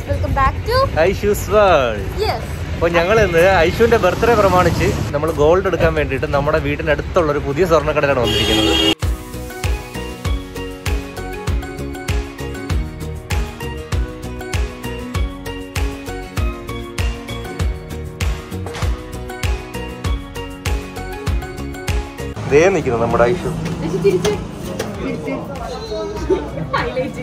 Welcome back to Aishu's world yes അപ്പോൾ ഞങ്ങൾ ഇന്ന് ഐഷുവിന്റെ ബർത്ത്ഡേ പ്രമാണിച്ച് നമ്മൾ ഗോൾഡ് എടുക്കാൻ വേണ്ടിയിട്ട് നമ്മുടെ വീടിന്റെ അടുത്തുള്ള ഒരു പുതിയ സ്വർണ്ണക്കടയിലാണ് വന്നിരിക്കുന്നത് ദേ നിൽക്കുന്നു നമ്മുടെ ഐഷു തിരിച്ച് തിരിച്ച് ഹൈലൈറ്റ്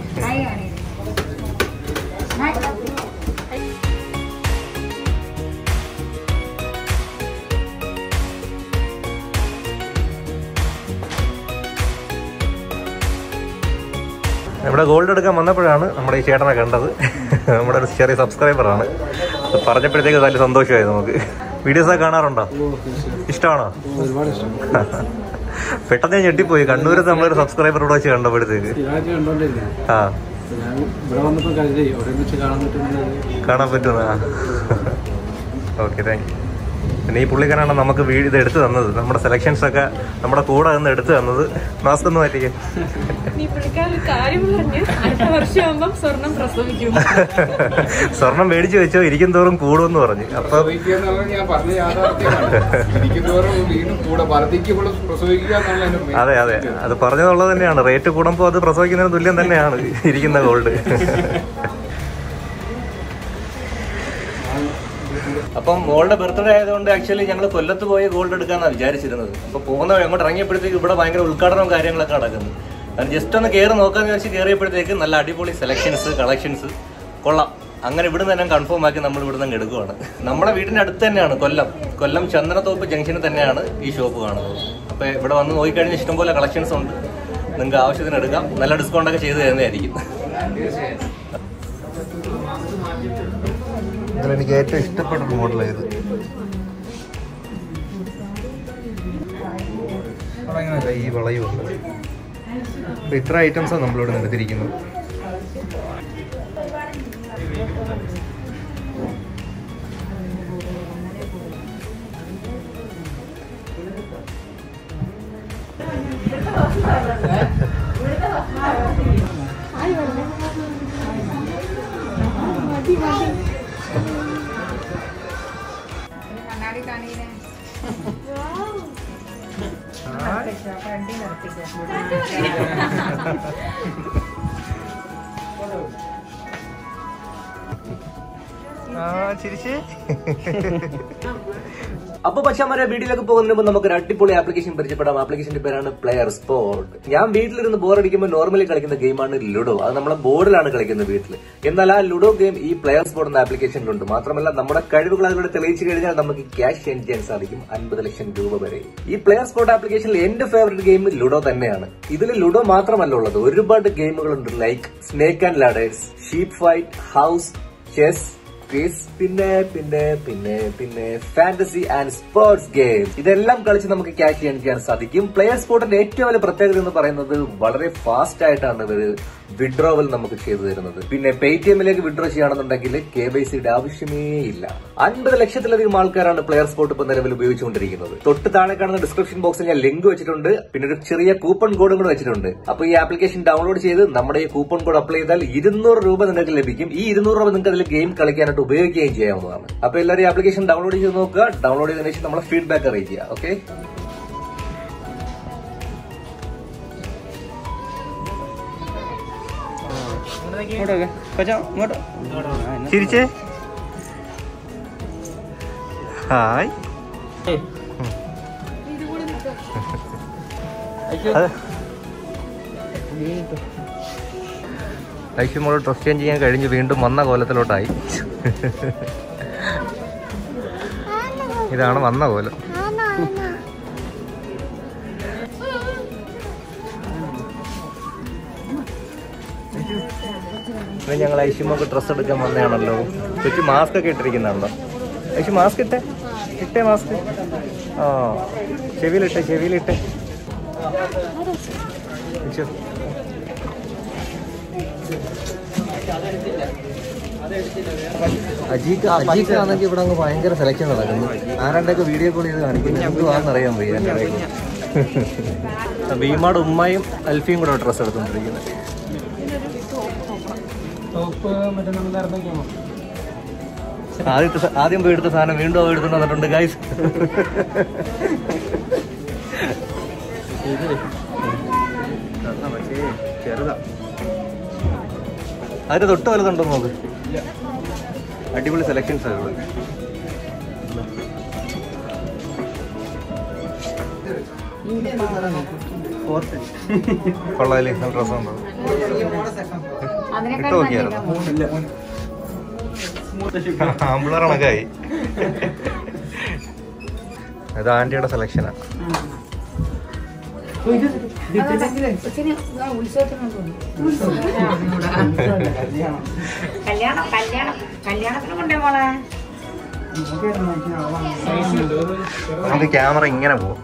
ഇവിടെ ഗോൾഡ് എടുക്കാൻ വന്നപ്പോഴാണ് നമ്മുടെ ഈ ചേട്ടനെ കണ്ടത് നമ്മുടെ ഒരു ചെറിയ സബ്സ്ക്രൈബറാണ് അത് പറഞ്ഞപ്പോഴത്തേക്ക് നല്ല സന്തോഷമായി നമുക്ക് വീഡിയോസ് ഒക്കെ കാണാറുണ്ടോ ഇഷ്ടമാണോ ഒരുപാട് ഇഷ്ടം പെട്ടെന്ന് ഞാൻ ഞെട്ടിപ്പോയി കണ്ണൂരത്ത് നമ്മളൊരു സബ്സ്ക്രൈബറോട് വെച്ച് കണ്ടപ്പോഴത്തേക്ക് സ്ഥിരമായിട്ട് കണ്ടോണ്ടിരുന്നത് ആ ഞാൻ ഇവിടെ വന്നപ്പോൾ കരുതി ഒരുമിച്ച് കാണാൻ പറ്റുന്നത് കാണാൻ പറ്റുന്ന ഓക്കെ താങ്ക് യു പിന്നെ ഈ പുള്ളിക്കാരാണ് നമുക്ക് വീട് ഇത് എടുത്തു തന്നത് നമ്മുടെ സെലക്ഷൻസ് ഒക്കെ നമ്മുടെ കൂടെ നിന്ന് എടുത്തു തന്നത് മാസ്ക് ഒന്ന് മാറ്റിക്കേ നീ പുള്ളിക്കാരൻ ഒരു കാര്യം പറഞ്ഞ് അടുത്ത വർഷമാകുമ്പം സ്വർണം പ്രസവിക്കും സ്വർണം മേടിച്ചു വെച്ചോ ഇരിക്കും തോറും കൂടുമെന്ന് പറഞ്ഞു അപ്പം പ്രസവിക്കുക എന്നുള്ളത് ഞാൻ പറഞ്ഞ യാഥാർത്ഥ്യമാണ് ഇരിക്കുന്നവരും വീണ്ടും കൂടെ വർദ്ധിക്കുമ്പോൾ പ്രസവിക്കുക എന്നുള്ളതിന് main. അതെ അതെ അത് പറഞ്ഞതുള്ളത് തന്നെയാണ് റേറ്റ് കൂടുമ്പോൾ അത് പ്രസവിക്കുന്നതിന് തുല്യം തന്നെയാണ് ഇരിക്കുന്ന ഗോൾഡ് അപ്പം മോളുടെ ബർത്ത്ഡേ ആയതുകൊണ്ട് ആക്ച്വലി ഞങ്ങൾ കൊല്ലത്ത് പോയി ഗോൾഡ് എടുക്കാന്നാണ് വിചാരിച്ചിരുന്നത് അപ്പൊ പോകുന്ന വഴി അങ്ങോട്ട് ഇറങ്ങിയപ്പോഴത്തേക്ക് ഇവിടെ ഭയങ്കര ഉദ്ഘാടനവും കാര്യങ്ങളൊക്കെ നടക്കുന്നു കാരണം ജസ്റ്റ് ഒന്ന് കയറി നോക്കാന്ന് വെച്ച് കയറിയപ്പോഴത്തേക്ക് നല്ല അടിപൊളി സെലക്ഷൻസ് കളക്ഷൻസ് കൊള്ളാം അങ്ങനെ ഇവിടുന്ന് തന്നെ കൺഫേം ആക്കി നമ്മൾ ഇവിടുന്ന് അങ്ങ് എടുക്കുവാണ് നമ്മുടെ വീടിന്റെ അടുത്ത് തന്നെയാണ് കൊല്ലം കൊല്ലം ചന്ദനത്തോപ്പ് ജംഗ്ഷനിൽ തന്നെയാണ് ഈ ഷോപ്പ് കാണുന്നത് അപ്പൊ ഇവിടെ വന്ന് നോക്കിക്കഴിഞ്ഞാൽ ഇഷ്ടംപോലെ കളക്ഷൻസ് ഉണ്ട് നിങ്ങൾക്ക് ആവശ്യത്തിന് എടുക്കാം നല്ല ഡിസ്കൗണ്ട് ഒക്കെ ചെയ്ത് തരുന്നതായിരിക്കും എനിക്ക് ഏറ്റവും ഇഷ്ടപ്പെട്ട മോഡൽ ഇത് ഈ വളയുണ്ട് അപ്പൊ ഇത്ര ഐറ്റംസാണ് നമ്മളിവിടെ നിന്ന് എടുത്തിരിക്കുന്നത് അപ്പൊ പക്ഷെ അമ്മ വീട്ടിലേക്ക് പോകുന്നതിന് മുമ്പ് നമുക്ക് ഒരു അടിപൊളി ആപ്ലിക്കേഷൻ പരിചയപ്പെടാം ആപ്ലിക്കേഷന്റെ പേരാണ് പ്ലെയർ സ്പോർട്ട് ഞാൻ വീട്ടിലിരുന്ന് ബോർ അടിക്കുമ്പോൾ നോർമലി കളിക്കുന്ന ഗെയിമാണ് ലുഡോ അത് നമ്മളെ ബോർഡിലാണ് കളിക്കുന്നത് വീട്ടിൽ എന്നാൽ ആ ലുഡോ ഗെയിം ഈ പ്ലെയർ സ്പോർട്ട് എന്ന ആപ്ലിക്കേഷനിലുണ്ട് മാത്രമല്ല നമ്മുടെ കഴിവുകൾ അതിലൂടെ തെളിയിച്ചു കഴിഞ്ഞാൽ നമുക്ക് ക്യാഷ് ചേഞ്ച് ചെയ്യാൻ സാധിക്കും അൻപത് ലക്ഷം രൂപ വരെ ഈ പ്ലെയർ സ്പോർട്ട് ആപ്ലിക്കേഷനിൽ എന്റെ ഫേവറേറ്റ് ഗെയിം ലുഡോ തന്നെയാണ് ഇതിൽ ലുഡോ മാത്രമല്ല ഉള്ളത് ഒരുപാട് ഗെയിമുകളുണ്ട് like snake and ladders sheep fight house chess quiz പിന്നെ പിന്നെ പിന്നെ പിന്നെ ഫാന്റസി ആൻഡ് സ്പോർട്സ് ഗെയിം ഇതെല്ലാം കളിച്ച് നമുക്ക് ക്യാഷ് ചെയ്യാൻ ചെയ്യാൻ സാധിക്കും പ്ലെയർ സ്പോർട്ടിന്റെ ഏറ്റവും വലിയ പ്രത്യേകത എന്ന് പറയുന്നത് വളരെ ഫാസ്റ്റ് ആയിട്ടാണ് ഇവർ വിഡ്രോവൽ നമുക്ക് ചെയ്തു തരുന്നത് പിന്നെ പേ ടി എമ്മിലേക്ക് വിഡ്രോ ചെയ്യുകയാണെന്നുണ്ടെങ്കിൽ കെ വൈ സിയുടെ ആവശ്യമേ ഇല്ല അൻപത് ലക്ഷത്തിലധികം ആൾക്കാരാണ് പ്ലെയർ സ്പോർട്ട് ഇപ്പൊ നിലവിൽ ഉപയോഗിച്ചുകൊണ്ടിരിക്കുന്നത് തൊട്ട് താഴെ കാണുന്ന ഡിസ്ക്രിപ്ഷൻ ബോക്സിൽ ഞാൻ ലിങ്ക് വെച്ചിട്ടുണ്ട് പിന്നെ ഒരു ചെറിയ കൂപ്പൺ കോഡും കൂടെ വെച്ചിട്ടുണ്ട് അപ്പൊ ഈ ആപ്ലിക്കേഷൻ ഡൗൺലോഡ് ചെയ്ത് നമ്മുടെ ഈ കൂപ്പൺ കോഡ് അപ്ലൈ ചെയ്താൽ ഇരുന്നൂറ് രൂപ നിങ്ങൾക്ക് ലഭിക്കും ഈ ഇരുന്നൂറ് രൂപ നിങ്ങൾക്ക് അതിൽ ഗെയിം കളിക്കാനായിട്ട് ഉപയോഗിക്കുകയും ചെയ്യാവുന്നതാണ് അപ്പൊ എല്ലാവരും ഈ ആപ്ലിക്കേഷൻ ഡൗൺലോഡ് ചെയ്ത് നോക്കുക ഡൗൺലോഡ് ചെയ്തതിനു ശേഷം നമ്മളെ ഫീഡ്ബാക്ക് അറിയിക്കുക ഓക്കെ ചിരിച്ചേ ഹായ് ഐശ്വര്യ മോള് ഡ്രസ് ചേഞ്ച് ചെയ്യാൻ കഴിഞ്ഞ് വീണ്ടും വന്ന കോലത്തിലോട്ടായി ഇതാണ് വന്ന കോലം ഇന്ന് ഞങ്ങൾ ഐശ്വര്യമൊക്കെ ഡ്രസ്സ് എടുക്കാൻ വന്നതാണല്ലോ കൊച്ചു മാസ്ക് ഒക്കെ ഇട്ടിരിക്കുന്നുണ്ടോ ഐശ്വര്യ മാസ്ക് ഇട്ടേ ഇട്ടേ മാസ്ക് ആ ചെവിയിലിട്ടെ ചെവിയിലിട്ടെ ഐശ്വര്യ അജീക്ക് അജീക്ക് ആണെങ്കിൽ ഇവിടെ അങ്ങ് ഭയങ്കര സെലക്ഷൻ നടക്കുന്നു ആരാണ്ടൊക്കെ വീഡിയോ കോൾ ചെയ്ത് കാണിക്കുന്നു എന്തുവാന്ന് അറിയാൻ വയ്യ എൻ്റെ കയ്യിൽ. ഭീമാട് ഉമ്മയും അൽഫിയും കൂടെ ഡ്രസ്സ് എടുത്തുകൊണ്ടിരിക്കുന്നത് ടോപ്പ് മറ്റേ നമ്മൾ നേരത്തെ ഗെയിമോ ആദ്യത്തെ സ- ആദ്യം പോയി എടുത്ത സാധനം വീണ്ടും അവ എടുത്തോണ്ട് വന്നിട്ടുണ്ട് ഗൈസ് ചെറുതാ അതിന്റെ തൊട്ട് വലുതുണ്ടോ നോക്ക് അടിപൊളി സെലക്ഷൻസ് ആണ് ഉള്ളത് കൊള്ളാല്ലേ നല്ല ഡ്രസ്സുണ്ടോ ഇട്ട് നോക്കിയായിരുന്നു ആമ്പിളർ കണക്കായി ഇത് ആന്റിയുടെ സെലക്ഷനാ കല്യാണം കല്യാണം കല്യാണത്തിന് കൊണ്ടേ മോളെ നമുക്ക് ക്യാമറ ഇങ്ങനെ പോകും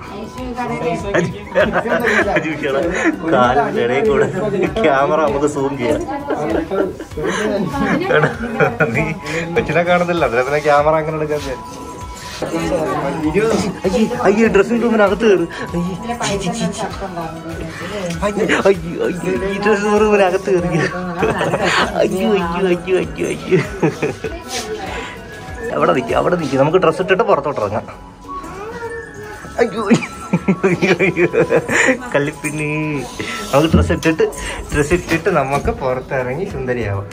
കാലിന്റെ ഇടയിൽ കൂടെ ക്യാമറ നമുക്ക് സൂം ചെയ്യാം എടാ, നീ കൊച്ചിനെ കാണുന്നില്ല അതിനെ പിന്നെ ക്യാമറ അങ്ങനെ എടുക്കാൻ വിചാരിച്ചു. അയ്യേ, അയ്യേ ഡ്രസ്സിംഗ് റൂമിനകത്ത് കയറി അയ്യോ അയ്യോ അയ്യോ ഈ ഡ്രസ്സിംഗ് റൂമിനകത്ത് കയറി അയ്യോ അയ്യോ അയ്യോ അയ്യോ അയ്യോ അവിടെ നിൽക്കുക അവിടെ നിൽക്കുക നമുക്ക് ഡ്രസ്സ് ഇട്ടിട്ട് പുറത്തോട്ട് ഇറങ്ങാം അയ്യോ അയ്യോ അയ്യോ കള്ളിപ്പിന്നി നമുക്ക് ഡ്രസ്സ് ഇട്ടിട്ട് ഡ്രസ്സ് ഇട്ടിട്ട് നമുക്ക് പുറത്തിറങ്ങി സുന്ദരിയാവാം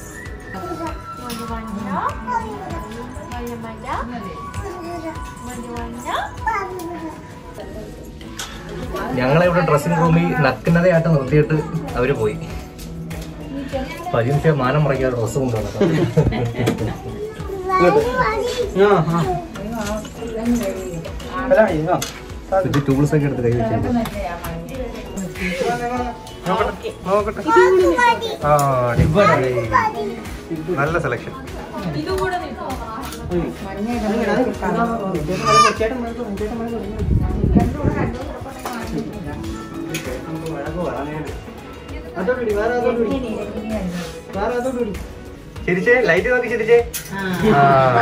ഞങ്ങളെ ഇവിടെ ഡ്രസ്സിംഗ് റൂമിൽ നഗ്നതയായിട്ട് നിർത്തിയിട്ട് അവര് പോയി പതിനഞ്ച് മാനം മറയ്ക്കാതെ ഡ്രസ്സ് കൊണ്ടുവന്നു ഇത് ടൂൾസ് ഒക്കെ എടുത്ത് കൈ വെച്ചിട്ടുണ്ട് നോക്കട്ടെ ആ അടിപൊളി നല്ല സെലക്ഷൻ ചിരിച്ചേ ലൈറ്റ് നോക്കി ചിരിച്ചേ ആ.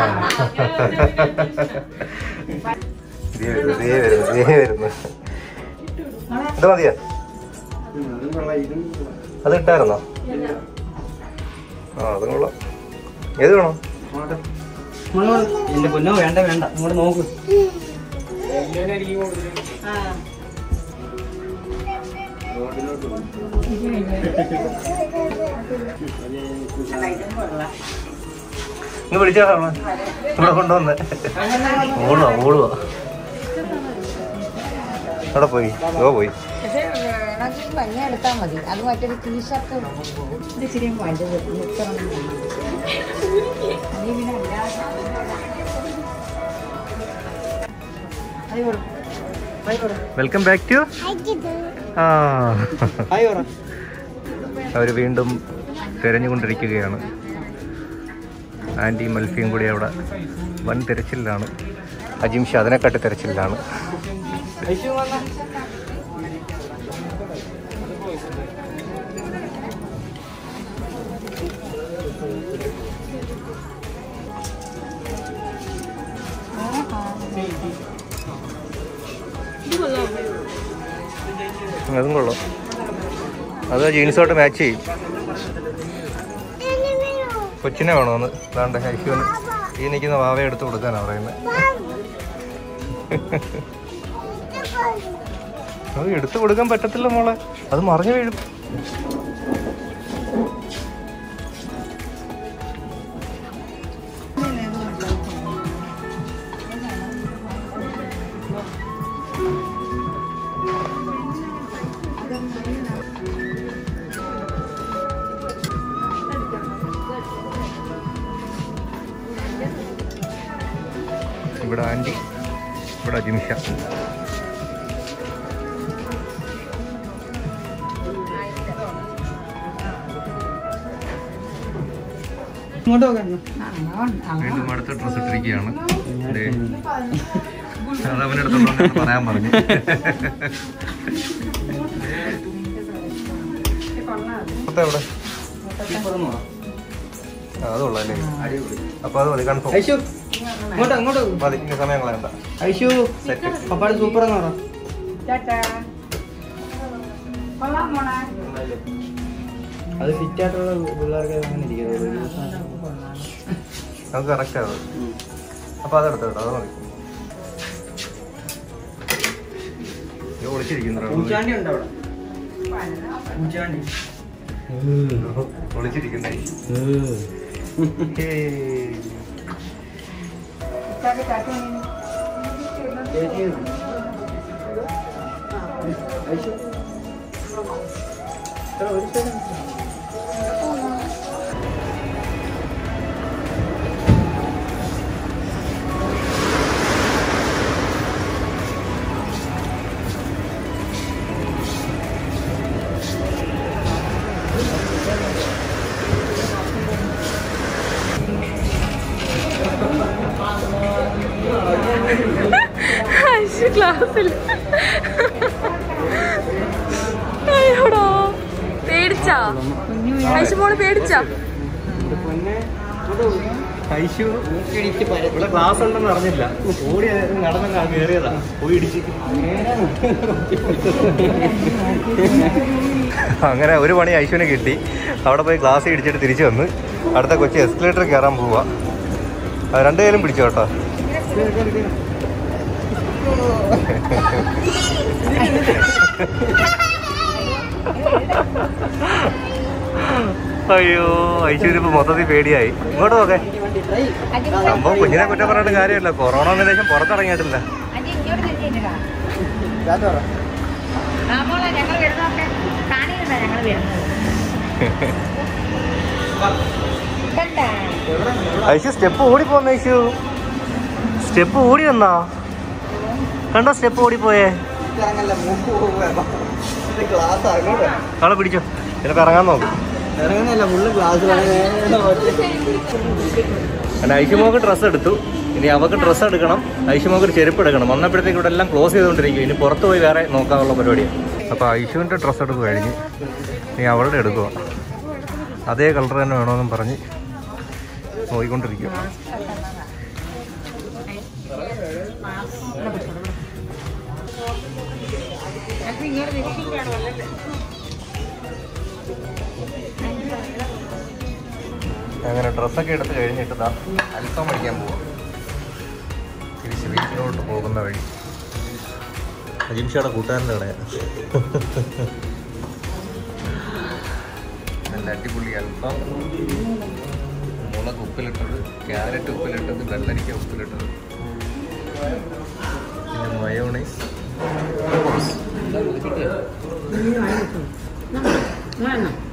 ദേ വരുന്നു, ദേ വരുന്നു, ദേ വരുന്നു. ഇത് മതിയോ അത് ഇട്ടായിരുന്നോ ആ അത് കൊള്ളാം ഏത് വേണം എന്റെ പൊന്നോ വേണ്ട വേണ്ട ഇങ്ങോട്ട് നോക്ക് ഇങ്ങ് വിളിച്ചാ ഇവിടെ കൊണ്ടുവന്ന് ഓടുവാ ഓടുവാ അവിടെ പോയി ഓ പോയി മഞ്ഞ എടുത്താൽ മതി അത് മറ്റൊരു ടീഷർട്ട് ഇത് ഇച്ചിരി വലുത് നിൽക്കണം വെൽക്കം ബാക്ക് ടു ആ ഹായ് പറ അവർ വീണ്ടും തിരഞ്ഞുകൊണ്ടിരിക്കുകയാണ് ആൻറ്റി മൽഫിയും കൂടി അവിടെ വൻ തിരച്ചിലാണ് അജിം ഷാ അതിനെക്കാട്ടി തിരച്ചിലാണ് ഐശു വന്നാ അതും കൊള്ളാം അത് ജീൻസോട്ട് മാച്ച് ചെയ്യും കൊച്ചിനെ വേണോന്ന് വേണ്ട ഐശുവിന് ഈ നിൽക്കുന്ന വാവ എടുത്ത് കൊടുക്കാനാ പറയുന്നത് അത് എടുത്തു കൊടുക്കാൻ പറ്റത്തില്ല മോളെ അത് മറിഞ്ഞു വീഴും ഇവിടെ ആൻറ്റി ഇവിടെ അജിംഷ ഇങ്ങോട്ട് നോക്കാൻ വീണ്ടും അടുത്ത ഡ്രസ് ഇട്ടിരിക്കുകയാണ് ദേ. അത് അവനെടുത്തോണ്ട് പറയാൻ പറഞ്ഞു മൊത്തം എവിടെ ആ, അത് കൊള്ളാം അല്ലേ അപ്പൊ അത് മതി കൺഫേം ഐശു ഇങ്ങോട്ട് അങ്ങോട്ട് മതി ഇനി സമയം കളയണ്ട ഐശു സെറ്റ് പപ്പാട് സൂപ്പർ എന്ന് പറ അത് ഫിറ്റ് ആയിട്ടുള്ള പിള്ളേർക്ക് അങ്ങനെ ഇരിക്കുന്നത് നമുക്ക് കറക്റ്റ് ആവും അപ്പൊ അതെടുത്തോ കേട്ടോ അത് മതി ഇത് ഒളിച്ചിരിക്കുന്നു പൂച്ചാണ്ടി ഉണ്ട് അവിടെ പൂച്ചാണ്ടി ഒളിച്ചിരിക്കുന്നേ ചേച്ചി ഐശു എത്ര ഒരു സ്ഥലം ഐശു ക്ലാസ്സിൽ അയ്യോടാ പേടിച്ചാ ഐശു മോള് പേടിച്ചാ പൊന്നെ ഐശു ഇവിടെ ക്ലാസ് ഉണ്ടെന്ന് അറിഞ്ഞില്ല ഓടി നടന്നങ്ങ് കയറിയതാ പോയി ഇടിച്ച് അങ്ങനെ ഒരു പണി ഐശുവിനെ കിട്ടി അവിടെ പോയി ക്ലാസ് ഇടിച്ചിട്ട് തിരിച്ചു വന്ന് അടുത്ത കൊച്ചി എസ്കലേറ്റർ കയറാൻ പോവാ അത് രണ്ടു കയ്യിലും പിടിച്ചു കേട്ടോ അയ്യോ ഐശ്വര്യ ഇപ്പൊ മൊത്തത്തിൽ പേടിയായി ഇങ്ങോട്ട് നോക്കേ സംഭവം കുഞ്ഞിനെ കുറ്റം പറഞ്ഞിട്ട് കാര്യമില്ല കൊറോണ വന്നതിന് ശേഷം പുറത്തിറങ്ങിയിട്ടില്ല അജി ഇങ്ങോട്ട് തിരിച്ചിട്ടാ മോളെ ഞങ്ങൾ വരുന്നൊക്കെ കാണിയില്ല ഞങ്ങൾ വരുന്നത് കണ്ടാ ഐശു സ്റ്റെപ്പ് ഓടി പോന്ന ഐശു സ്റ്റെപ്പ് ഓടി വന്നാ കണ്ടോ സ്റ്റെപ്പ് ഓടിപ്പോയേ ക്ലാസ് അങ്ങോട്ട് ആളെ പിടിച്ചോ ചിലപ്പോ ഇറങ്ങാൻ നോക്കും ഇറങ്ങുന്നില്ല ഫുള്ള് ക്ലാസ് അങ്ങനെ ഐശുമോക്ക് ഡ്രസ്സ് എടുത്തു ഇനി അവക്ക് ഡ്രസ്സ് എടുക്കണം ഐശുമോക്ക് ഒരു ചെരുപ്പ് എടുക്കണം വന്നപ്പോഴത്തേക്ക് ഇവിടെ എല്ലാം ക്ലോസ് ചെയ്തുകൊണ്ടിരിക്കും ഇനി പുറത്ത് പോയി വേറെ നോക്കാനുള്ള പരിപാടിയാണ് അപ്പോൾ ഐശുവിൻ്റെ ഡ്രസ്സ് എടുക്കുക കഴിഞ്ഞ് ഇനി അവളുടെ എടുക്കുക അതേ കളർ തന്നെ വേണമെന്നും പറഞ്ഞ് നോക്കിക്കൊണ്ടിരിക്കുക അങ്ങനെ ഡ്രസ്സൊക്കെ എടുത്ത് കഴിഞ്ഞിട്ട് ദാ അൽഫാം കഴിക്കാൻ പോവാം തിരിച്ച് വീട്ടിലോട്ട് പോകുന്ന വഴി അജിംഷയുടെ കൂട്ടുകാരൻ്റെ കടയാണ് നല്ല അടിപൊളി അൽഫാം മുളക് ഉപ്പിലിട്ടത് ക്യാരറ്റ് ഉപ്പിലിട്ടത് വെള്ളരിക്ക ഉപ്പിലിട്ടത് പിന്നെ മയോണൈസ് വേണം